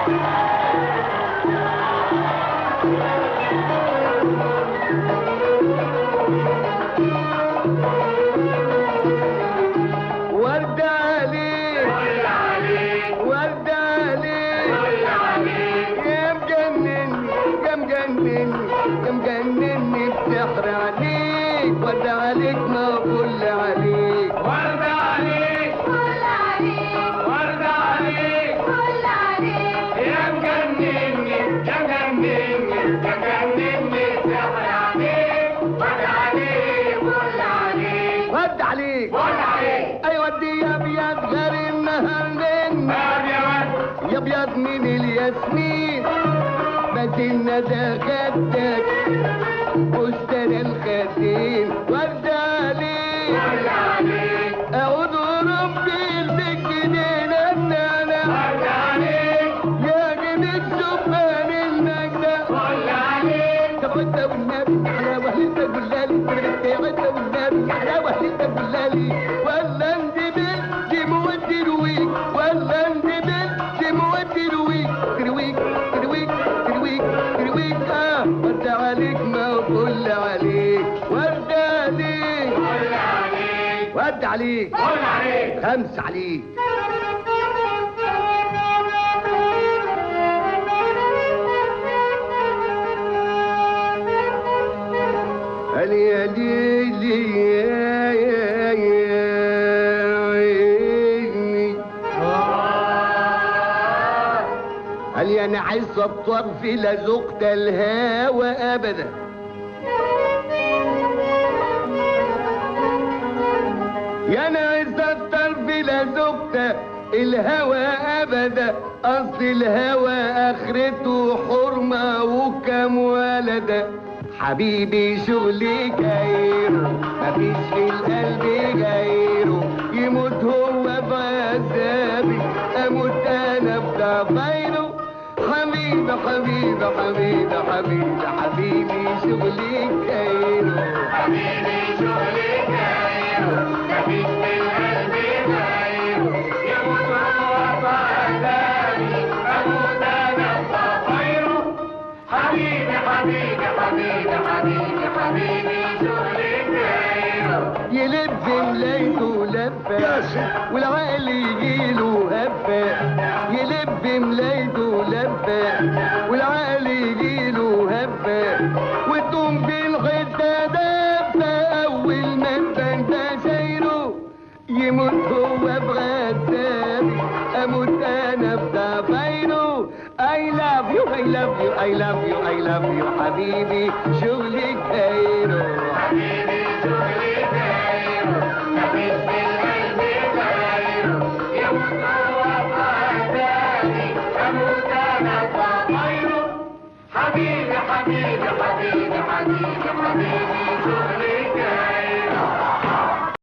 ورد عليك ورد عليك يا مجنني يا مجنني يا مجنني بسحر عليك ورد عليك ما كل عليك ورد عليك ورد عليك يا مجنني يا مجنني يا مجنني سحر عليك ورد عليك ورد عليك ورد عليك ورد عليك ايوه دي يا ابيض غير النهار لين باب يا ولد يا ابيض من الياسمين بدلنا ده خدك بستان الخدين ورد عليك ورد عليك اعوذ ربي البكدين النانا ورد عليك يا جميل شبان المجدة ورد عليك تعدى والنبي على وهلتك باللالي تعدى والنبي على وهلتك باللالي ولا اندبل جموت ترويك ولا اندبل جموت ترويك ترويك ترويك ترويك ترويك اه ورد عليك ما كل عليك ورد عليك ورد عليك ورد عليك ورد عليك خمس عليك علي علي لي يا يا يا عيني علي انا عايز الطرف لا ذقت الهوى ابدا يا انا عايز الطرف لا ذقت الهوى ابدا اصل الهوى اخرته حرمه وكم ولد حبيبي شغلي غيره مفيش في القلب غيره يموت هو بعذابي اموت انا بضفيره حبيبي حبيبي حبيبي حبيبي حبيبي شغلي غيره حبيبي شغلي غيره مفيش في القلب غيره يموت هو بعذابي اموت انا بخيره حبيبي حبيبي حبيبي حبيبي حبيبي شغلي غيره يلف ملايته لفة والعقل يجيله هفة يلف ملايته لفة والعقل يجيله هفة وتقوم بالحتة دفة أول ما انت شايره يموت هو بغدادي أموت أنا بضفيره I love you, I love you, I love you, I love you حبيبي شغلي كايرو حبيبي شغلي غيره مفيش في القلب غيره يموت هو بعذابي اموت انا بخيره حبيبي حبيبي حبيبي حبيبي حبيبي شغلي غيره